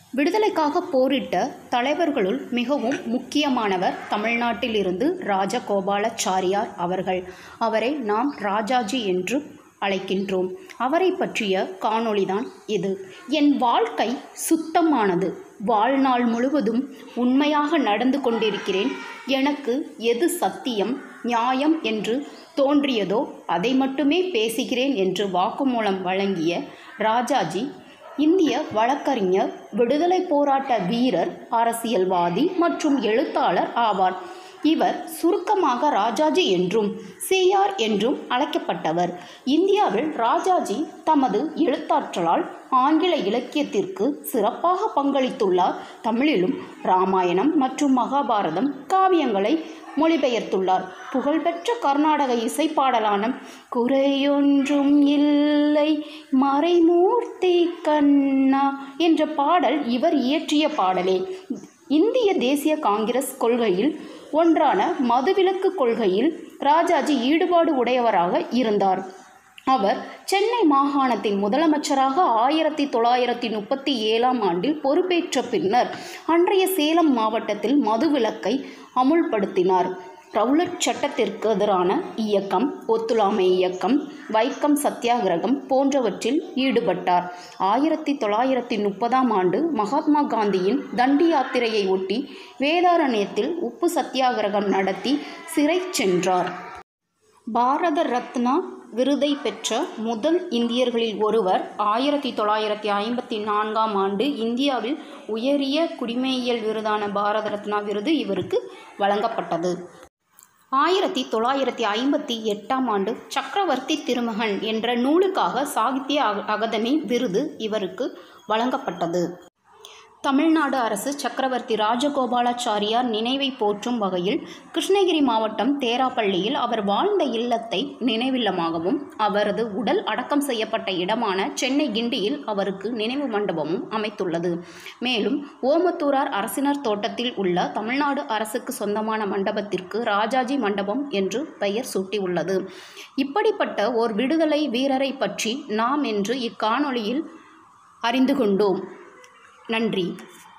விடுதலைக்காக போரிட்ட தலைவர்களுள் மிகவும் முக்கியமானவர் தமிழ்நாட்டிலிருந்து ராஜகோபாலாச்சாரியார் அவர்கள் அவரை நாம் ராஜாஜி என்று அழைக்கின்றோம் அவரை பற்றிய காணொளிதான் இது என் வாழ்க்கை சுத்தமானது வாழ்நாள் முழுவதும் உண்மையாக நடந்து கொண்டிருக்கிறேன் எனக்கு எது சத்தியம் நியாயம் என்று தோன்றியதோ அதை மட்டுமே பேசுகிறேன் என்று வாக்குமூலம் வழங்கிய ராஜாஜி இந்திய வழக்கறிஞர் விடுதலை போராட்ட வீரர் அரசியல்வாதி மற்றும் எழுத்தாளர் ஆவார் இவர் சுருக்கமாக ராஜாஜி என்றும் சிஆர் என்றும் அழைக்கப்பட்டவர் இந்தியாவில் ராஜாஜி தமது எழுத்தாற்றலால் ஆங்கில இலக்கியத்திற்கு சிறப்பாக பங்களித்துள்ளார் தமிழிலும் ராமாயணம் மற்றும் மகாபாரதம் காவியங்களை மொழிபெயர்த்துள்ளார் புகழ்பெற்ற கர்நாடக இசைப்பாடலான குறையொன்றும் இல்லை மறைமூர்த்தி கண்ணா என்ற பாடல் இவர் இயற்றிய பாடலே இந்திய தேசிய காங்கிரஸ் கொள்கையில் ஒன்றான மதுவிலக்கு கொள்கையில் ராஜாஜி ஈடுபாடு உடையவராக இருந்தார் அவர் சென்னை மாகாணத்தின் முதலமைச்சராக ஆயிரத்தி தொள்ளாயிரத்தி முப்பத்தி ஏழாம் ஆண்டில் பொறுப்பேற்ற பின்னர் அன்றைய சேலம் மாவட்டத்தில் மதுவிலக்கை அமுல்படுத்தினார் ரவுலட் சட்டத்திற்கு எதிரான இயக்கம் ஒத்துழையாமை இயக்கம் வைக்கம் சத்தியாகிரகம் போன்றவற்றில் ஈடுபட்டார் ஆயிரத்தி தொள்ளாயிரத்தி முப்பதாம் ஆண்டு மகாத்மா காந்தியின் தண்டி யாத்திரையை ஒட்டி வேதாரண்யத்தில் உப்பு சத்தியாகிரகம் நடத்தி சிறை சென்றார் பாரத ரத்னா விருதை பெற்ற முதல் இந்தியர்களில் ஒருவர் ஆயிரத்தி தொள்ளாயிரத்தி ஐம்பத்தி நான்காம் ஆண்டு இந்தியாவில் உயரிய குடிமையியல் விருதான பாரத ரத்னா விருது இவருக்கு வழங்கப்பட்டது ஆயிரத்தி தொள்ளாயிரத்தி ஐம்பத்தி எட்டாம் ஆண்டு சக்கரவர்த்தி திருமகன் என்ற நூலுக்காக சாகித்ய அக- அகாதமி விருது இவருக்கு வழங்கப்பட்டது தமிழ்நாடு அரசு சக்கரவர்த்தி ராஜகோபாலாச்சாரியார் நினைவை போற்றும் வகையில் கிருஷ்ணகிரி மாவட்டம் தேராப்பள்ளியில் அவர் வாழ்ந்த இல்லத்தை நினைவில்லமாகவும் அவரது உடல் அடக்கம் செய்யப்பட்ட இடமான சென்னை கிண்டியில் அவருக்கு நினைவு மண்டபமும் அமைத்துள்ளது மேலும் ஓமத்தூரார் அரசினர் தோட்டத்தில் உள்ள தமிழ்நாடு அரசுக்கு சொந்தமான மண்டபத்திற்கு ராஜாஜி மண்டபம் என்று பெயர் சூட்டியுள்ளது இப்படிப்பட்ட ஓர் விடுதலை வீரரை பற்றி நாம் இன்று இக்காணொளியில் அறிந்து கொண்டோம் நன்றி